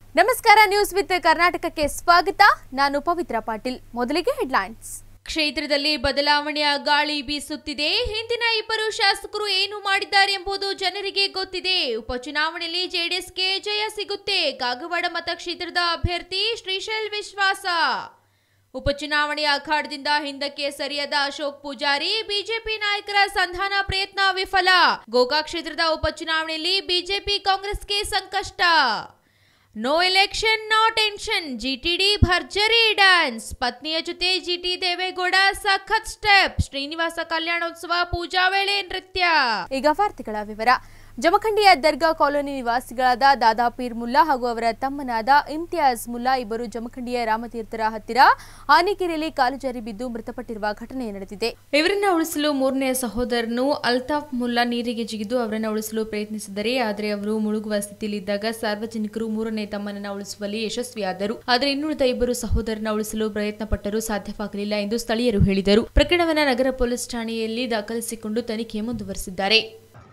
ನಮಸ್ಕಾರ news with ಕರ್ನಾಟಕಕ್ಕೆ ಸ್ವಾಗತ ನಾನು ಪವಿತ್ರ ಪಾಟೀಲ್ ಮೊದಲಿಗೆ ಹೆಡ್ಲೈನ್ಸ್ ಕ್ಷೇತ್ರದಲ್ಲಿ ಬದಲಾವಣೆಯ ಗಾಳಿ ಬೀಸುತ್ತಿದೆ ಹಿಂದಿನ ಇಬ್ಬರು ಶಾಸಕರು ಏನು ಮಾಡಿದ್ದಾರೆ ಎಂಬುದು ಜನರಿಗೆ ಗೊತ್ತಿದೆ ಉಪಚುನಾವಣೆಯಲ್ಲಿ ಜೆಡಿಎಸ್ಗೆ ಜಯ ಸಿಗುತ್ತೆ ಕಾಗವಾಡ ಮತಕ್ಷೇತ್ರದ ಅಭ್ಯರ್ಥಿ ಶ್ರೀಶೈಲ್ ವಿಶ್ವಾಸ ಉಪಚುನಾವಣೆಯ ಅಖಾಡದಿಂದ ಹಿಂದಕ್ಕೆ ಸರಿಯದ ಅಶೋಕ್ ಪೂಜಾರಿ ಬಿಜೆಪಿ ನಾಯಕರ ಸಂಧಾನ ಪ್ರಯತ್ನ ವಿಫಲ ಗೋಕಾಕ್ ಕ್ಷೇತ್ರದ ಉಪಚುನಾವಣೆಯಲ್ಲಿ ಬಿಜೆಪಿ ಕಾಂಗ್ರೆಸ್ಗೆ ಸಂಕಷ್ಟ no election no tension GTD ಭರ್ಜರಿ ಡ್ಯಾನ್ಸ್ ಪತ್ನಿಯ ಜೊತೆ ಜಿಟಿ ದೇವೇಗೌಡ ಸಖತ್ ಸ್ಟೆಪ್ ಶ್ರೀನಿವಾಸ ಕಲ್ಯಾಣೋತ್ಸವ ಪೂಜಾ ವೇಳೆ ನೃತ್ಯ ಈಗ ವಾರ್ತೆಗಳ ವಿವರ ಜಮಖಂಡಿಯ ದರ್ಗಾ ಕಾಲೋನಿ ನಿವಾಸಿಗಳಾದ ದಾದಾ ಪೀರ್ ಮುಲ್ಲಾ ಹಾಗೂ ಅವರ ತಮ್ಮನಾದ ಇಮ್ತಿಯಾಜ್ ಮುಲ್ಲಾ ಇಬ್ಬರು ಜಮಖಂಡಿಯ ರಾಮತೀರ್ಥರ ಹತ್ತಿರ ಆನೆಕೆರೆಯಲ್ಲಿ ಕಾಲು ಜಾರಿ ಬಿದ್ದು ಮೃತಪಟ್ಟಿರುವ ಘಟನೆ ನಡೆದಿದೆ ಇವರನ್ನ ಉಳಿಸಲು ಮೂರನೇ ಸಹೋದರನು ಅಲ್ತಾಫ್ ಮುಲ್ಲಾ ನೀರಿಗೆ ಜಿಗಿದು ಅವರನ್ನ ಉಳಿಸಲು ಪ್ರಯತ್ನಿಸಿದರೆ ಆದರೆ ಅವರು ಮುಳುಗುವ ಸ್ಥಿತಿಯಲ್ಲಿದ್ದಾಗ ಸಾರ್ವಜನಿಕರು ಮೂರನೇ ತಮ್ಮನನ್ನ ಉಳಿಸುವಲ್ಲಿ ಯಶಸ್ವಿಯಾದರು ಆದರೆ ಇನ್ನುಳಿದ ಇಬ್ಬರು ಸಹೋದರನ ಉಳಿಸಲು ಪ್ರಯತ್ನ ಪಟ್ಟರೂ ಸಾಧ್ಯವಾಗಲಿಲ್ಲ ಎಂದು ಸ್ಥಳೀಯರು ಹೇಳಿದರು ಪ್ರಕರಣವನ್ನು ನಗರ ಪೊಲೀಸ್ ಠಾಣೆಯಲ್ಲಿ ದಾಖಲಿಸಿಕೊಂಡು ತನಿಖೆ ಮುಂದುವರೆಸಿದ್ದಾರೆ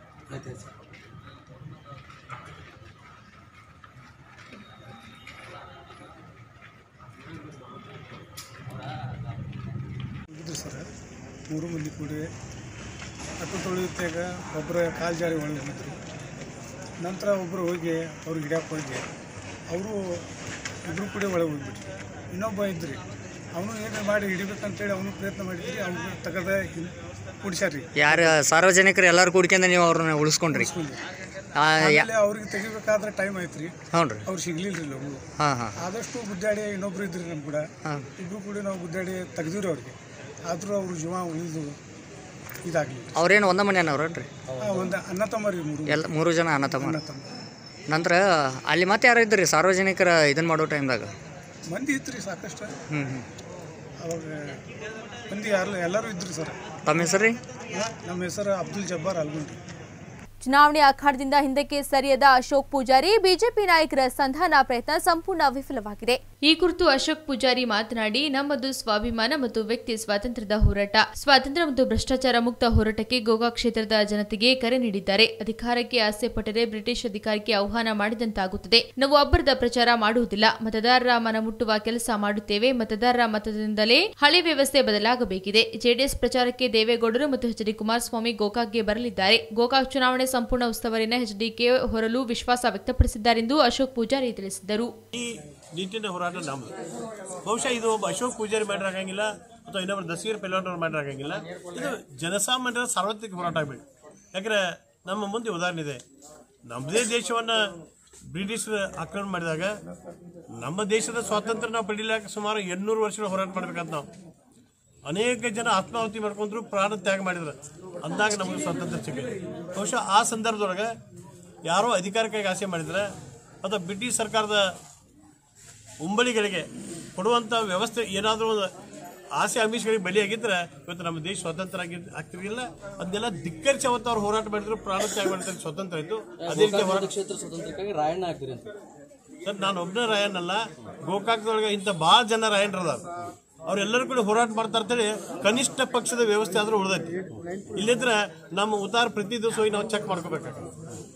ಇದ್ರು ಸರ್ ಮೂರು ಮಂದಿ ಕೂಡಿ ಅಟ್ಟು ತೊಳೆಯುತ್ತಾಗ ಒಬ್ಬರ ಕಾಲು ಜಾರಿ ಒಳಗೆ ಬಿದ್ದರು ನಂತರ ಒಬ್ಬರು ಹೋಗಿ ಅವ್ರಿಗೆ ಹಿಡಿಯಕ್ಕೆ ಹೋಗಿ ಅವರು ಇಬ್ಬರು ಕೂಡ ಒಳಗೆ ಹೋಗ್ಬಿಟ್ರು ಇನ್ನೊಬ್ಬ ಇದ್ರಿ ಅವನು ಏನು ಮಾಡಿ ಹಿಡಿಬೇಕಂತೇಳಿ ಅವನು ಪ್ರಯತ್ನ ಮಾಡಿದ್ರಿ ಅವ್ನು ತಗದ ಕುಡಿಸ್ಯಾರ್ರಿ ಯಾರು ಸಾರ್ವಜನಿಕರು ಎಲ್ಲರೂ ಕೂಡ್ಕೊಂಡು ನೀವು ಅವ್ರನ್ನ ಉಳಿಸ್ಕೊಂಡ್ರಿ ಆ, ಯಾ- ಆಮೇಲೆ ಅವ್ರಿಗೆ ತೆಗಿಬೇಕಾದ್ರೆ ಟೈಮ್ ಆಯ್ತು ರೀ ಹ್ಞೂ ರೀ ಅವ್ರು ಸಿಗ್ಲಿಲ್ಲ ರೀ ಲಘು ಹಾಂ ಹಾಂ ಆದಷ್ಟು ಗುದ್ದಾಡಿ ಇನ್ನೊಬ್ರು ಇದ್ರಿ ನಮ್ಮ ಕೂಡ ಹಾಂ ಇಬ್ಬರು ಕೂಡ ನಾವು ಗುದ್ದಾಡಿ ತೆಗ್ದಿವ್ರಿ ಅವ್ರಿಗೆ ಆದರೂ ಅವ್ರ ಜೀವ ಉಳಿದು ಇದಾಗಲಿಲ್ಲ ಅವ್ರೇನು ಒಂದ ಮನೆಯವ್ರನ್ರಿ ಒಂದು ಅನ್ನ ತಮ್ಮರಿ ಮೂರು ಎಲ್ಲ ಮೂರು ಜನ ಅಣ್ಣ ತಮ್ಮ ಅನ್ನ ತಮ್ಮ ನಂತರ ಅಲ್ಲಿ ಮತ್ತೆ ಯಾರು ಇದ್ರಿ ಸಾರ್ವಜನಿಕರ ಇದನ್ನ ಮಾಡೋ ಟೈಮ್ದಾಗ ಮಂದಿ ಇತ್ತು ಸಾಕಷ್ಟು ಹ್ಞೂ ಹ್ಞೂ ಅವಾಗ ಮಂದಿ ಯಾರು ಎಲ್ಲರೂ ಇದ್ರು ಸರ್ ತಮ್ಮ ಹೆಸರು ರೀ ನಮ್ಮ ಹೆಸರು ಅಬ್ದುಲ್ ಜಬ್ಬಾರ್ ಅಲ್ಗುಂಡಿ ಚುನಾವಣೆ ಅಖಾಡದಿಂದ ಹಿಂದಕ್ಕೆ ಸರಿಯದ ಅಶೋಕ್ ಪೂಜಾರಿ ಬಿಜೆಪಿ ನಾಯಕರ ಸಂಧಾನ ಪ್ರಯತ್ನ ಸಂಪೂರ್ಣ ವಿಫಲವಾಗಿದೆ ಈ ಕುರಿತು ಅಶೋಕ್ ಪೂಜಾರಿ ಮಾತನಾಡಿ ನಮ್ಮದು ಸ್ವಾಭಿಮಾನ ಮತ್ತು ವ್ಯಕ್ತಿ ಸ್ವಾತಂತ್ರ್ಯದ ಹೋರಾಟ ಸ್ವಾತಂತ್ರ್ಯ ಮತ್ತು ಭ್ರಷ್ಟಾಚಾರ ಮುಕ್ತ ಹೋರಾಟಕ್ಕೆ ಗೋವಾ ಕ್ಷೇತ್ರದ ಜನತೆಗೆ ಕರೆ ನೀಡಿದ್ದಾರೆ ಅಧಿಕಾರಕ್ಕೆ ಆಸೆ ಪಟ್ಟರೆ ಬ್ರಿಟಿಷ್ ಅಧಿಕಾರಕ್ಕೆ ಆಹ್ವಾನ ಮಾಡಿದಂತಾಗುತ್ತದೆ ನಾವು ಅಬ್ಬರದ ಪ್ರಚಾರ ಮಾಡುವುದಿಲ್ಲ ಮತದಾರರ ಮನ ಮುಟ್ಟುವ ಕೆಲಸ ಮಾಡುತ್ತೇವೆ ಮತದಾರರ ಮತದಿಂದಲೇ ಹಳೆ ವ್ಯವಸ್ಥೆ ಬದಲಾಗಬೇಕಿದೆ ಜೆಡಿಎಸ್ ಪ್ರಚಾರಕ್ಕೆ ದೇವೇಗೌಡರು ಮತ್ತು ಎಚ್ ಡಿ ಕುಮಾರಸ್ವಾಮಿ ಗೋಕಾಕ್ಗೆ ಬರಲಿದ್ದಾರೆ ಗೋಕಾಕ್ ಚುನಾವಣೆ ಸಂಪೂರ್ಣ ಉಸ್ತುವಾರಿನ ಎಚ್ಡಿಕೆ ಹೊರಲು ವಿಶ್ವಾಸ ವ್ಯಕ್ತಪಡಿಸಿದ್ದಾರೆಂದು ಅಶೋಕ್ ಪೂಜಾರಿ ತಿಳಿಸಿದರು ಈ ನಿಟ್ಟಿನ ಹೋರಾಟ ನಮ್ಮದು ಬಹುಶಃ ಇದು ಒಬ್ಬ ಅಶೋಕ್ ಪೂಜಾರಿ ಮಾಡಿರಾಗಂಗಿಲ್ಲ ಅಥವಾ ಇನ್ನೊಬ್ಬರು ದಸೀರ್ ಪೆಲ್ಲೋನವ್ರು ಮಾಡಿರಾಗಂಗಿಲ್ಲ ಇದು ಜನಸಾಮಾನ್ಯರ ಸಾರ್ವತ್ರಿಕ ಹೋರಾಟ ಆಗಬೇಕು ಯಾಕಂದ್ರೆ ನಮ್ಮ ಮುಂದೆ ಉದಾಹರಣೆ ಇದೆ ನಮ್ಮದೇ ದೇಶವನ್ನು ಬ್ರಿಟಿಷರು ಆಕ್ರಮಣ ಮಾಡಿದಾಗ ನಮ್ಮ ದೇಶದ ಸ್ವಾತಂತ್ರ್ಯ ನಾವು ಪಡೀಲಿಕ್ಕೆ ಸುಮಾರು ಎಂಟ್ನೂರು ವರ್ಷಗಳ ಹೋರಾಟ ಮಾಡ್ಬೇಕಂತ ನಾವು ಅನೇಕ ಜನ ಆತ್ಮಾಹುತಿ ಮಾಡ್ಕೊಂಡ್ರು ಪ್ರಾಣ ತ್ಯಾಗ ಮಾಡಿದ್ರು ಅಂದಾಗ ನಮಗೆ ಸ್ವಾತಂತ್ರ್ಯ ಸಿಕ್ಕಿದೆ ಬಹುಶಃ ಆ ಸಂದರ್ಭದೊಳಗೆ ಯಾರೋ ಅಧಿಕಾರಕ್ಕಾಗಿ ಆಸೆ ಮಾಡಿದ್ರೆ ಅಥವಾ ಬ್ರಿಟಿಷ್ ಸರ್ಕಾರದ ಉಂಬಳಿಗಳಿಗೆ ಕೊಡುವಂಥ ವ್ಯವಸ್ಥೆ ಏನಾದರೂ ಒಂದು ಆಸೆ ಆಮಿಷಗಳಿಗೆ ಬಲಿಯಾಗಿದ್ರೆ ಇವತ್ತು ನಮ್ಮ ದೇಶ ಸ್ವತಂತ್ರ ಆಗಿ ಆಗ್ತಿರಲಿಲ್ಲ ಅದನ್ನೆಲ್ಲ ಧಿಕ್ಕರಿಸಿ ಅವತ್ತು ಅವ್ರು ಹೋರಾಟ ಮಾಡಿದ್ರು ಪ್ರಾಣ ತ್ಯಾಗ ಮಾಡಿದ್ರೆ ಸ್ವತಂತ್ರ ಇತ್ತು ಅದೇ ರೀತಿ ಹೋರಾಟ ಕ್ಷೇತ್ರ ಸ್ವತಂತ್ರಕ್ಕಾಗಿ ರಾಯಣ್ಣ ಆಗ್ತೀರಿ ಅಂತ ಸರ್ ನಾನು ಒಬ್ಬನೇ ರಾಯಣ್ಣಲ್ಲ ಗೋಕಾಕದೊಳಗೆ ಇಂಥ ಭಾಳ ಜನ ರಾಯಣ್ಣರದ ಅವರೆಲ್ಲರೂ ಕೂಡ ಹೋರಾಟ ಮಾಡ್ತಾ ಇರ್ತಾರೆ ಕನಿಷ್ಠ ಪಕ್ಷದ ವ್ಯವಸ್ಥೆ ಆದ್ರೂ ಉಳ್ದೈತಿ ಇಲ್ಲಿದ್ರೆ ನಮ್ಮ ಉತ್ತಾರ ಪ್ರತಿ ದಿವಸ ಹೋಗಿ ನಾವು ಚೆಕ್ ಮಾಡ್ಕೋಬೇಕಾಗ್ತದೆ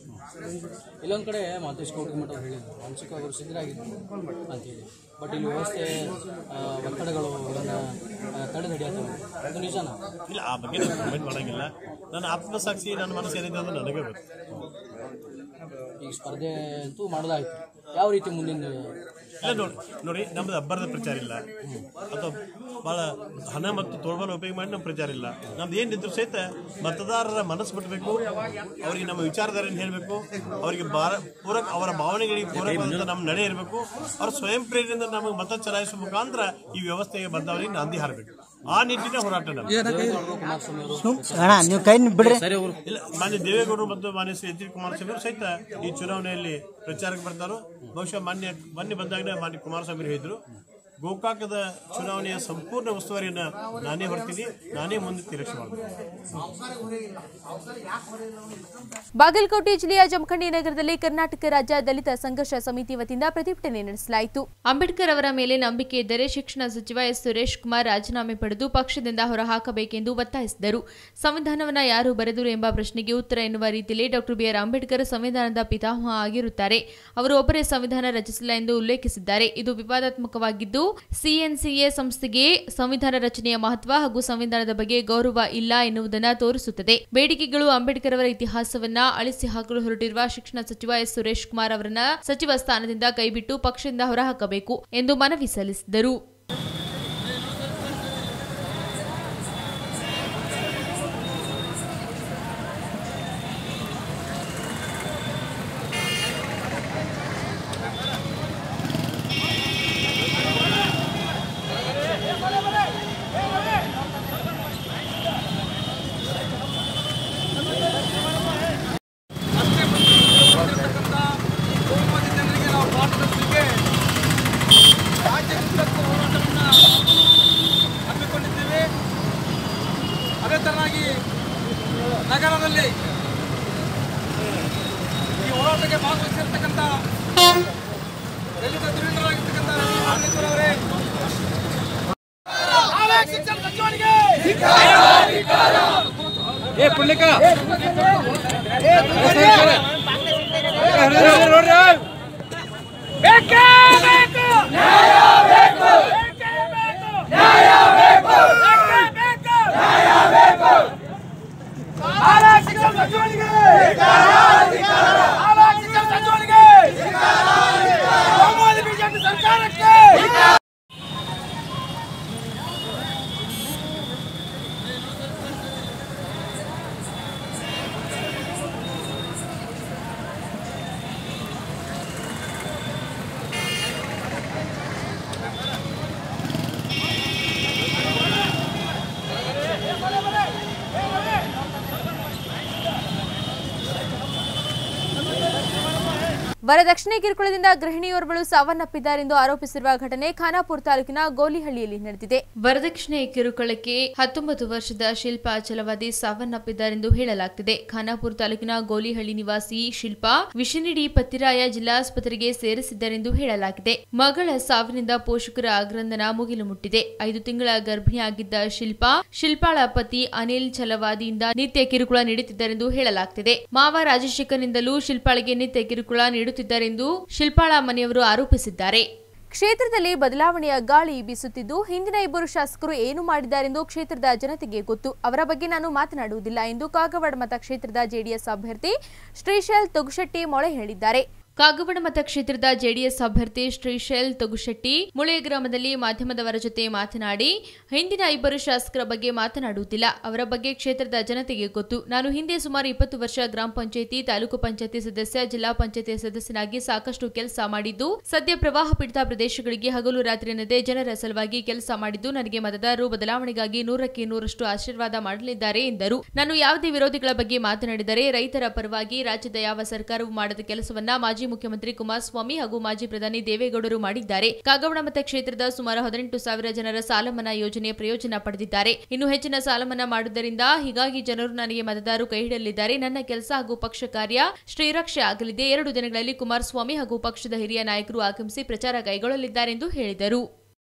ಇಲ್ಲೊಂದ್ ಕಡೆ ಮಾತೇಶ್ ಕೌಟಿಮಠ ಅವ್ರು ಹೇಳಿದ್ರು ಮಾನಸಿಕವಾಗಿ ಅವರು ಸಿದ್ಧರಾಗಿದ್ರು ಅಂತೇಳಿ ಬಟ್ ಇಲ್ಲಿ ವ್ಯವಸ್ಥೆ ಆ, ಒತ್ತಡಗಳು ಇವನ್ನ ತಡೆದು ಹಿಡಿಯತ್ತವೆ ಅದು ನಿಜನಾ ಇಲ್ಲ ಆ ಬಗ್ಗೆ ನಾನು ಕಮೆಂಟ್ ಮಾಡಂಗಿಲ್ಲ ನನ್ನ ಆತ್ಮಸಾಕ್ಷಿ ನನ್ನ ಮನಸ್ಸು ಏನಿದೆ ಅಂತ ನನಗೆ ಗೊತ್ತು ಈಗ ಸ್ಪರ್ಧೆ ಅಂತೂ ಮಾಡೋದಾಯ್ತು ಯಾವ ರೀತಿ ಮುಂದಿನ ಇಲ್ಲ ನೋಡಿ ನೋಡಿ ನಮ್ದು ಅಬ್ಬರದ ಪ್ರಚಾರ ಇಲ್ಲ ಅಥವಾ ಭಾಳ ಹಣ ಮತ್ತು ತೋಳ್ಬಲ ಉಪಯೋಗ ಮಾಡಿ ನಮ್ಮ ಪ್ರಚಾರ ಇಲ್ಲ ನಮ್ದು ಏನಿದ್ರು ಸಹಿತ ಮತದಾರರ ಮನಸ್ಸು ಬಿಟ್ಟಬೇಕು ಅವರಿಗೆ ನಮ್ಮ ವಿಚಾರಧಾರೆಯನ್ನು ಹೇಳಬೇಕು ಅವರಿಗೆ ಬಾರ ಪೂರಕ ಅವರ ಭಾವನೆಗಳಿಗೆ ಪೂರಕವಾದಂಥ ನಮ್ಮ ನಡೆ ಇರಬೇಕು ಅವ್ರ ಸ್ವಯಂ ಪ್ರೇರಣೆಯಿಂದ ನಮಗೆ ಮತ ಚಲಾಯಿಸುವ ಮುಖಾಂತರ ಈ ವ್ಯವಸ್ಥೆಗೆ ಬದಲಾವಣೆಗೆ ನಾಂದಿ ಹಾರಬೇಕು ಆ ನಿಟ್ಟಿನ ಹೋರಾಟ ನಮ್ದು ಕುಮಾರಸ್ವಾಮಿ ಅವರು ಅಣ್ಣ ನೀವು ಕೈ ಬಿಡ್ರಿ ಸರಿ ಅವರು ಇಲ್ಲ ಮಾನ್ಯ ದೇವೇಗೌಡರು ಮತ್ತು ಮಾನ್ಯ ಶ್ರೀ ಎಚ್ ಡಿ ಕುಮಾರಸ್ವಾಮಿ ಅವರು ಸಹಿತ ಈ ಚುನಾವಣೆಯಲ್ಲಿ ಪ್ರಚಾರಕ್ಕೆ ಬರ್ತಾರೋ ಬಹುಶಃ ಮಾನ್ಯ ಮೊನ್ನೆ ಬಂದಾಗ ಮಾನ್ಯ ಕುಮಾರಸ್ವಾಮಿ ಹೇಳಿದ್ರು ಗೋಕಾಕದ ಚುನಾವಣೆಯ ಸಂಪೂರ್ಣ ಉಸ್ತುವಾರಿಯನ್ನ ನಾನೇ ಹೊರ್ತೀನಿ ನಾನೇ ಮುಂದೆ ನಿರೀಕ್ಷೆ ಮಾಡ್ತೀನಿ ಬಾಗಲಕೋಟೆ ಜಿಲ್ಲೆಯ ಜಮಖಂಡಿ ನಗರದಲ್ಲಿ ಕರ್ನಾಟಕ ರಾಜ್ಯ ದಲಿತ ಸಂಘರ್ಷ ಸಮಿತಿ ವತಿಯಿಂದ ಪ್ರತಿಭಟನೆ ನಡೆಸಲಾಯಿತು ಅಂಬೇಡ್ಕರ್ ಅವರ ಮೇಲೆ ನಂಬಿಕೆ ಇದ್ದರೆ ಶಿಕ್ಷಣ ಸಚಿವ ಎಸ್ ಸುರೇಶ್ ಕುಮಾರ್ ರಾಜೀನಾಮೆ ಪಡೆದು ಪಕ್ಷದಿಂದ ಹೊರಹಾಕಬೇಕೆಂದು ಒತ್ತಾಯಿಸಿದರು ಸಂವಿಧಾನವನ್ನ ಯಾರು ಬರೆದರು ಎಂಬ ಪ್ರಶ್ನೆಗೆ ಉತ್ತರ ಎನ್ನುವ ರೀತಿಯಲ್ಲಿ ಡಾಕ್ಟರ್ ಬಿಆರ್ ಅಂಬೇಡ್ಕರ್ ಸಂವಿಧಾನದ ಪಿತಾಮಹ ಆಗಿರುತ್ತಾರೆ ಅವರು ಒಬ್ಬರೇ ಸಂವಿಧಾನ ರಚಿಸಿಲ್ಲ ಎಂದು ಉಲ್ಲೇಖಿಸಿದ್ದಾರೆ ಇದು ವಿವಾದಾತ್ಮಕವಾಗಿದ್ದು ಸಿಎನ್ಸಿಎ ಸಂಸ್ಥೆಗೆ ಸಂವಿಧಾನ ರಚನೆಯ ಮಹತ್ವ ಹಾಗೂ ಸಂವಿಧಾನದ ಬಗ್ಗೆ ಗೌರವ ಇಲ್ಲ ಎನ್ನುವುದನ್ನು ತೋರಿಸುತ್ತದೆ ಬೇಡಿಕೆಗಳು ಅಂಬೇಡ್ಕರ್ ಅವರ ಇತಿಹಾಸವನ್ನ ಅಳಿಸಿ ಹಾಕಲು ಹೊರಟಿರುವ ಶಿಕ್ಷಣ ಸಚಿವ ಎಸ್ ಸುರೇಶ್ ಕುಮಾರ್ ಅವರನ್ನ ಸಚಿವ ಸ್ಥಾನದಿಂದ ಕೈಬಿಟ್ಟು ಪಕ್ಷದಿಂದ ಹೊರಹಾಕಬೇಕು ಎಂದು ಮನವಿ ಸಲ್ಲಿಸಿದರು ಬಹುಮತ ಜನರಿಗೆ ನಾವು ಭಾರತದೊಂದಿಗೆ ರಾಜ್ಯದುದ್ದಕ್ಕೂ ಹೋರಾಟವನ್ನು ಹಮ್ಮಿಕೊಂಡಿದ್ದೇವೆ ಅದೇ ತರನಾಗಿ ನಗರದಲ್ಲಿ ಈ ಹೋರಾಟಕ್ಕೆ ಭಾಗವಹಿಸಿರ್ತಕ್ಕಂಥ ದಲಿತ ಧುರೀಣರಾಗಿರ್ತಕ್ಕಂಥ ರಾಮೇಶ್ವರ ಅವರೇ ಶಿಕ್ಷಣ ಸಚಿವರಿಗೆ ಬೇಕೇ ಬೇಕು ನ್ಯಾಯ ಬೇಕು ಬೇಕೇ ಬೇಕು ನ್ಯಾಯ ಬೇಕು ಬೇಕೇ ಬೇಕು ನ್ಯಾಯ ಬೇಕು ಶಾಲಾ ಶಿಕ್ಷಣ ಸಚಿವರಿಗೆ ಶಾಲಾ ಶಿಕ್ಷಣ ಸಚಿವರಿಗೆ ಬಹುಮತ ಬಿಜೆಪಿ ಸರ್ಕಾರಕ್ಕೆ ವರದಕ್ಷಿಣೆ ಕಿರುಕುಳದಿಂದ ಗೃಹಿಣಿಯೋರ್ವಳು ಸಾವನ್ನಪ್ಪಿದ್ದಾರೆಂದು ಆರೋಪಿಸಿರುವ ಘಟನೆ ಖಾನಾಪುರ ತಾಲೂಕಿನ ಗೋಲಿಹಳ್ಳಿಯಲ್ಲಿ ನಡೆದಿದೆ ವರದಕ್ಷಿಣೆ ಕಿರುಕುಳಕ್ಕೆ ಹತ್ತೊಂಬತ್ತು ವರ್ಷದ ಶಿಲ್ಪಾ ಚಲವಾದಿ ಸಾವನ್ನಪ್ಪಿದ್ದಾರೆಂದು ಹೇಳಲಾಗ್ತಿದೆ ಖಾನಾಪುರ ತಾಲೂಕಿನ ಗೋಲಿಹಳ್ಳಿ ನಿವಾಸಿ ಶಿಲ್ಪಾ ವಿಷನಿಡಿ ಪತ್ತಿರಾಯ ಜಿಲ್ಲಾಸ್ಪತ್ರೆಗೆ ಸೇರಿಸಿದ್ದಾರೆಂದು ಹೇಳಲಾಗಿದೆ ಮಗಳ ಸಾವಿನಿಂದ ಪೋಷಕರ ಆಗ್ರಂದನ ಮುಗಿಲು ಮುಟ್ಟಿದೆ ಐದು ತಿಂಗಳ ಗರ್ಭಿಣಿಯಾಗಿದ್ದ ಶಿಲ್ಪಾ ಶಿಲ್ಪಾಳ ಪತಿ ಅನಿಲ್ ಛಲವಾದಿಯಿಂದ ನಿತ್ಯ ಕಿರುಕುಳ ನೀಡುತ್ತಿದ್ದಾರೆಂದು ಹೇಳಲಾಗ್ತಿದೆ ಮಾವ ರಾಜಶೇಖರ್ನಿಂದಲೂ ಶಿಲ್ಪಾಳಿಗೆ ನಿತ್ಯ ಕಿರುಕುಳ ನೀಡುತ್ತಿದ್ದಾರೆಂದು ಶಿಲ್ಪಾಳ ಮನೆಯವರು ಆರೋಪಿಸಿದ್ದಾರೆ ಕ್ಷೇತ್ರದಲ್ಲಿ ಬದಲಾವಣೆಯ ಗಾಳಿ ಬೀಸುತ್ತಿದ್ದು ಹಿಂದಿನ ಇಬ್ಬರು ಶಾಸಕರು ಏನು ಮಾಡಿದ್ದಾರೆಂದು ಕ್ಷೇತ್ರದ ಜನತೆಗೆ ಗೊತ್ತು ಅವರ ಬಗ್ಗೆ ನಾನು ಮಾತನಾಡುವುದಿಲ್ಲ ಎಂದು ಕಾಗವಾಡ ಮತಕ್ಷೇತ್ರದ ಜೆಡಿಎಸ್ ಅಭ್ಯರ್ಥಿ ಶ್ರೀಶೈಲ್ ತೊಗುಶೆಟ್ಟಿ ಮೊಳೆ ಹೇಳಿದ್ದಾರೆ ಕಾಗವಾಡ ಮತಕ್ಷೇತ್ರದ ಜೆಡಿಎಸ್ ಅಭ್ಯರ್ಥಿ ಶ್ರೀಶೈಲ್ ತೊಗುಶೆಟ್ಟಿ ಮುಳೆ ಗ್ರಾಮದಲ್ಲಿ ಮಾಧ್ಯಮದವರ ಜೊತೆ ಮಾತನಾಡಿ ಹಿಂದಿನ ಇಬ್ಬರು ಶಾಸಕರ ಬಗ್ಗೆ ಮಾತನಾಡುವುದಿಲ್ಲ ಅವರ ಬಗ್ಗೆ ಕ್ಷೇತ್ರದ ಜನತೆಗೆ ಗೊತ್ತು ನಾನು ಹಿಂದೆ ಸುಮಾರು ಇಪ್ಪತ್ತು ವರ್ಷ ಗ್ರಾಮ ಪಂಚಾಯಿತಿ ತಾಲೂಕು ಪಂಚಾಯಿತಿ ಸದಸ್ಯ ಜಿಲ್ಲಾ ಪಂಚಾಯಿತಿ ಸದಸ್ಯನಾಗಿ ಸಾಕಷ್ಟು ಕೆಲಸ ಮಾಡಿದ್ದು ಸದ್ಯ ಪ್ರವಾಹ ಪೀಡಿತ ಪ್ರದೇಶಗಳಿಗೆ ಹಗಲು ರಾತ್ರಿ ಎನ್ನದೇ ಜನರ ಸಲುವಾಗಿ ಕೆಲಸ ಮಾಡಿದ್ದು ನನಗೆ ಮತದಾರರು ಬದಲಾವಣೆಗಾಗಿ ನೂರಕ್ಕೆ ನೂರಷ್ಟು ಆಶೀರ್ವಾದ ಮಾಡಲಿದ್ದಾರೆ ಎಂದರು ನಾನು ಯಾವುದೇ ವಿರೋಧಿಗಳ ಬಗ್ಗೆ ಮಾತನಾಡಿದರೆ ರೈತರ ಪರವಾಗಿ ರಾಜ್ಯದ ಯಾವ ಸರ್ಕಾರವೂ ಮಾಡದ ಕೆಲಸವನ್ನ ಮಾಜಿ ಮುಖ್ಯಮಂತ್ರಿ ಕುಮಾರಸ್ವಾಮಿ ಹಾಗೂ ಮಾಜಿ ಪ್ರಧಾನಿ ದೇವೇಗೌಡರು ಮಾಡಿದ್ದಾರೆ ಕಾಗವಾಡ ಮತಕ್ಷೇತ್ರದ ಸುಮಾರು ಹದಿನೆಂಟು ಸಾವಿರ ಜನರ ಸಾಲ ಮನ್ನಾ ಯೋಜನೆಯ ಪ್ರಯೋಜನ ಪಡೆದಿದ್ದಾರೆ ಇನ್ನು ಹೆಚ್ಚಿನ ಸಾಲ ಮನ್ನಾ ಮಾಡುವುದರಿಂದ ಹೀಗಾಗಿ ಜನರು ನನಗೆ ಮತದಾರರು ಕೈ ಹಿಡಲಿದ್ದಾರೆ ನನ್ನ ಕೆಲಸ ಹಾಗೂ ಪಕ್ಷ ಕಾರ್ಯ ಶ್ರೀರಕ್ಷೆ ಆಗಲಿದೆ ಎರಡು ದಿನಗಳಲ್ಲಿ ಕುಮಾರಸ್ವಾಮಿ ಹಾಗೂ ಪಕ್ಷದ ಹಿರಿಯ ನಾಯಕರು ಆಗಮಿಸಿ ಪ್ರಚಾರ ಕೈಗೊಳ್ಳಲಿದ್ದಾರೆ ಎಂದು ಹೇಳಿದರು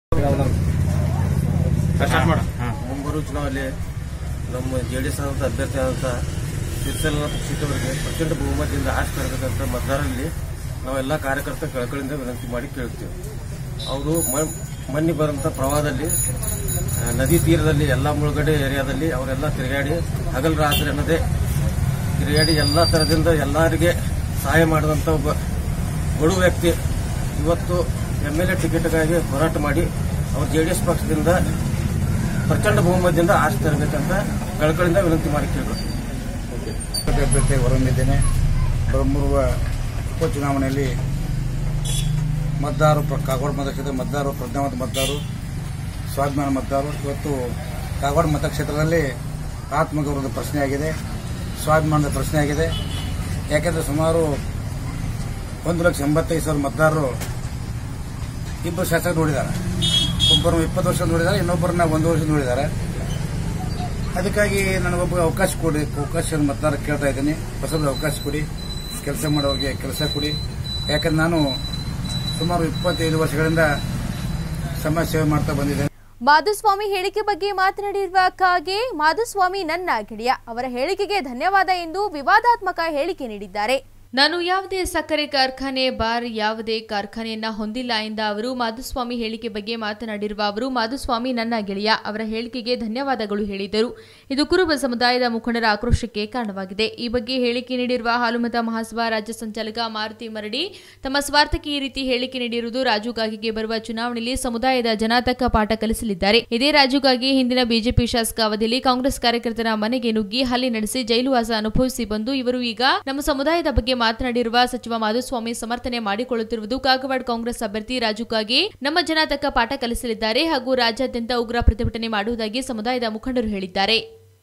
ಮುಂಬರುವ ಚುನಾವಣೆಯಲ್ಲಿ ನಮ್ಮ ಜೆ ಡಿ ಎಸ್ ಆದಂಥ ಅಭ್ಯರ್ಥಿ ಆದಂಥ ಶಿರ್ಸಲನಾಥ ಕ್ಷೇತ್ರವರಿಗೆ ಪ್ರಚಂಡ ಬಹುಮತದಿಂದ ಆಶೆ ತರಬೇಕಂತ ಮತದಾರರಲ್ಲಿ ನಾವೆಲ್ಲ ಕಾರ್ಯಕರ್ತ ಕಳಕಳಿಯಿಂದ ವಿನಂತಿ ಮಾಡಿ ಕೇಳ್ತೀವಿ ಅವರು ಮೊನ್ನೆ ಬರೋಂಥ ಪ್ರವಾಹದಲ್ಲಿ ಆ, ನದಿ ತೀರದಲ್ಲಿ ಎಲ್ಲ ಮುಳುಗಡೆ ಏರಿಯಾದಲ್ಲಿ ಅವರೆಲ್ಲ ತಿರುಗಾಡಿ ಹಗಲು ರಾತ್ರಿ ಅನ್ನೋದೇ ತಿರುಗಾಡಿ ಎಲ್ಲ ಥರದಿಂದ ಎಲ್ಲರಿಗೆ ಸಹಾಯ ಮಾಡಿದಂಥ ಒಬ್ಬ ಬಡು ವ್ಯಕ್ತಿ ಇವತ್ತು ಎಮ್ ಎಲ್ ಎ ಟಿಕೆಟ್ಗಾಗಿ ಹೋರಾಟ ಮಾಡಿ ಅವರು ಜೆ ಡಿ ಎಸ್ ಪಕ್ಷದಿಂದ ಪ್ರಚಂಡ ಬಹುಮತದಿಂದ ಆಶೆ ತರಬೇಕಂತ ಕಳಕಳಿಂದ ವಿನಂತಿ ಮಾಡಿ ಕೇಳ್ಬೇಕು ಅಭ್ಯರ್ಥಿ ಹೊರಹೊಮ್ಮಿದ್ದೇನೆ ಬರಮುರುವ ಉಪಚುನಾವಣೆಯಲ್ಲಿ ಮತದಾರರು ಪ್ರ- ಕಾಗವಾಡ ಮತಕ್ಷೇತ್ರ ಮತದಾರರು ಪ್ರಜ್ಞಾವಂತ ಮತದಾರರು ಸ್ವಾಭಿಮಾನ ಮತದಾರರು ಇವತ್ತು ಕಾಗವಾಡ ಮತಕ್ಷೇತ್ರದಲ್ಲಿ ಆತ್ಮಗೌರವದ ಪ್ರಶ್ನೆ ಆಗಿದೆ ಸ್ವಾಭಿಮಾನದ ಪ್ರಶ್ನೆ ಆಗಿದೆ ಯಾಕೆಂದರೆ ಸುಮಾರು ಒಂದು ಲಕ್ಷ ಎಂಬತ್ತೈದು ಸಾವಿರ ಮತದಾರರು ಇಬ್ಬರು ಶಾಸಕರು ನೋಡಿದ್ದಾರೆ ಒಬ್ಬರು ಇಪ್ಪತ್ತು ವರ್ಷ ನೋಡಿದ್ದಾರೆ ಇನ್ನೊಬ್ಬರನ್ನ ಒಂದು ವರ್ಷ ನೋಡಿದ್ದಾರೆ ಅದಕ್ಕಾಗಿ ನನಗೊಬ್ಬ ಅವಕಾಶ ಕೊಡಿ ಅವಕಾಶ ಮತದಾರ ಕೇಳ್ತಾ ಇದ್ದೀನಿ ಹೊಸದು ಅವಕಾಶ ಕೊಡಿ ಕೆಲಸ ಮಾಡೋರಿಗೆ ಕೆಲಸ ಕೊಡಿ ಯಾಕಂದ್ರೆ ನಾನು ಸುಮಾರು ಇಪ್ಪತ್ತೈದು ವರ್ಷಗಳಿಂದ ಸಮಾಜ ಸೇವೆ ಮಾಡ್ತಾ ಬಂದಿದ್ದೇನೆ ಮಾಧುಸ್ವಾಮಿ ಹೇಳಿಕೆ ಬಗ್ಗೆ ಮಾತನಾಡಿರುವ ಕಾಗೆ ಮಾಧುಸ್ವಾಮಿ ನನ್ನ ಗೆಳೆಯ ಅವರ ಹೇಳಿಕೆಗೆ ಧನ್ಯವಾದ ಎಂದು ವಿವಾದಾತ್ಮಕ ಹೇಳಿಕೆ ನೀಡಿದ್ದಾರೆ ನಾನು ಯಾವುದೇ ಸಕ್ಕರೆ ಕಾರ್ಖಾನೆ ಬಾರ್ ಯಾವುದೇ ಕಾರ್ಖಾನೆಯನ್ನ ಹೊಂದಿಲ್ಲ ಎಂದ ಅವರು ಮಾಧುಸ್ವಾಮಿ ಹೇಳಿಕೆ ಬಗ್ಗೆ ಮಾತನಾಡಿರುವ ಅವರು ಮಾಧುಸ್ವಾಮಿ ನನ್ನ ಗೆಳೆಯ ಅವರ ಹೇಳಿಕೆಗೆ ಧನ್ಯವಾದಗಳು ಹೇಳಿದರು ಇದು ಕುರುಬ ಸಮುದಾಯದ ಮುಖಂಡರ ಆಕ್ರೋಶಕ್ಕೆ ಕಾರಣವಾಗಿದೆ ಈ ಬಗ್ಗೆ ಹೇಳಿಕೆ ನೀಡಿರುವ ಹಾಲುಮತ ಮಹಾಸಭಾ ರಾಜ್ಯ ಸಂಚಾಲಕ ಮಾರುತಿ ಮರಡಿ ತಮ್ಮ ಸ್ವಾರ್ಥಕ್ಕೆ ಈ ರೀತಿ ಹೇಳಿಕೆ ನೀಡಿರುವುದು ರಾಜುಗಾಗಿಗೆ ಬರುವ ಚುನಾವಣೆಯಲ್ಲಿ ಸಮುದಾಯದ ಜನ ತಕ್ಕ ಪಾಠ ಕಲಿಸಲಿದ್ದಾರೆ ಇದೇ ರಾಜುಗಾಗಿ ಹಿಂದಿನ ಬಿಜೆಪಿ ಶಾಸಕ ಅವಧಿಯಲ್ಲಿ ಕಾಂಗ್ರೆಸ್ ಕಾರ್ಯಕರ್ತರ ಮನೆಗೆ ನುಗ್ಗಿ ಹಲ್ಲೆ ನಡೆಸಿ ಜೈಲುವಾಸ ಅನುಭವಿಸಿ ಬಂದು ಇವರು ಈಗ ನಮ್ಮ ಸಮುದಾಯದ ಬಗ್ಗೆ ಮಾತನಾಡಿರುವ ಸಚಿವ ಮಾಧುಸ್ವಾಮಿ ಸಮರ್ಥನೆ ಮಾಡಿಕೊಳ್ಳುತ್ತಿರುವುದು ಕಾಗವಾಡ ಕಾಂಗ್ರೆಸ್ ಅಭ್ಯರ್ಥಿ ರಾಜುಗಾಗಿ ನಮ್ಮ ಜನ ತಕ್ಕ ಪಾಠ ಕಲಿಸಲಿದ್ದಾರೆ ಹಾಗೂ ರಾಜ್ಯಾದ್ಯಂತ ಉಗ್ರ ಪ್ರತಿಭಟನೆ ಮಾಡುವುದಾಗಿ ಸಮುದಾಯದ ಮುಖಂಡರು ಹೇಳಿದ್ದಾರೆ